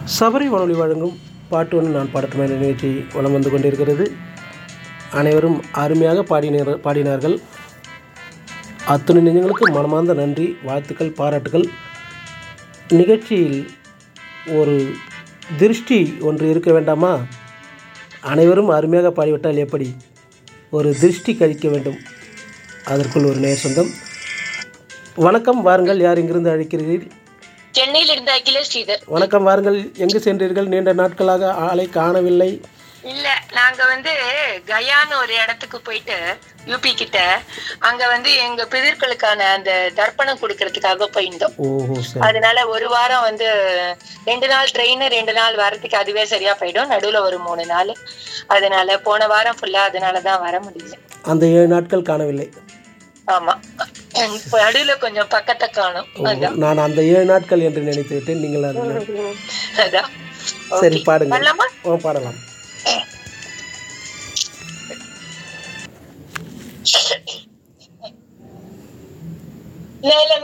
சபரி வானொலி வழங்கும் பாட்டு ஒன்று நான் பாடட்டுமே என்ற நிகழ்ச்சி வலம் வந்து கொண்டிருக்கிறது அனைவரும் அருமையாக பாடினர் பாடினார்கள் அத்தனை நெஞ்சங்களுக்கு மனமார்ந்த நன்றி வாழ்த்துக்கள் பாராட்டுகள் நிகழ்ச்சியில் ஒரு திருஷ்டி ஒன்று இருக்க வேண்டாமா அனைவரும் அருமையாக பாடிவிட்டால் எப்படி ஒரு திருஷ்டி கழிக்க வேண்டும் அதற்குள் ஒரு நேர் சொந்தம் வணக்கம் வாருங்கள் யார் இங்கிருந்து அழைக்கிறீர்கள் சென்னையில இருந்து அகில ஸ்ரீதர் வணக்கம் வாருங்கள் எங்கு சென்றீர்கள் நீண்ட நாட்களாக ஆளை காணவில்லை இல்ல நாங்க வந்து கயான்னு ஒரு இடத்துக்கு போயிட்டு யூபி கிட்ட அங்க வந்து எங்க பிதர்களுக்கான அந்த தர்ப்பணம் கொடுக்கறதுக்காக போயிருந்தோம் ஓஹோ சரி அதனால ஒரு வாரம் வந்து ரெண்டு நாள் ட்ரெயின் ரெண்டு நாள் வரதுக்கு அதுவே சரியா போயிடும் நடுவுல ஒரு மூணு நாள் அதனால போன வாரம் ஃபுல்லா அதனாலதான் வர முடியல அந்த ஏழு நாட்கள் காணவில்லை ஆமா இப்ப நடுவுல கொஞ்சம் பக்கத்தை காணும் அதான் நான் அந்த ஏழு நாட்கள் என்று நினைத்து விட்டேன் நீங்கள் அதில் அதான் சரி பாடுங்க பண்ணலாமா ஓ பாடலாம் இல்ல இல்ல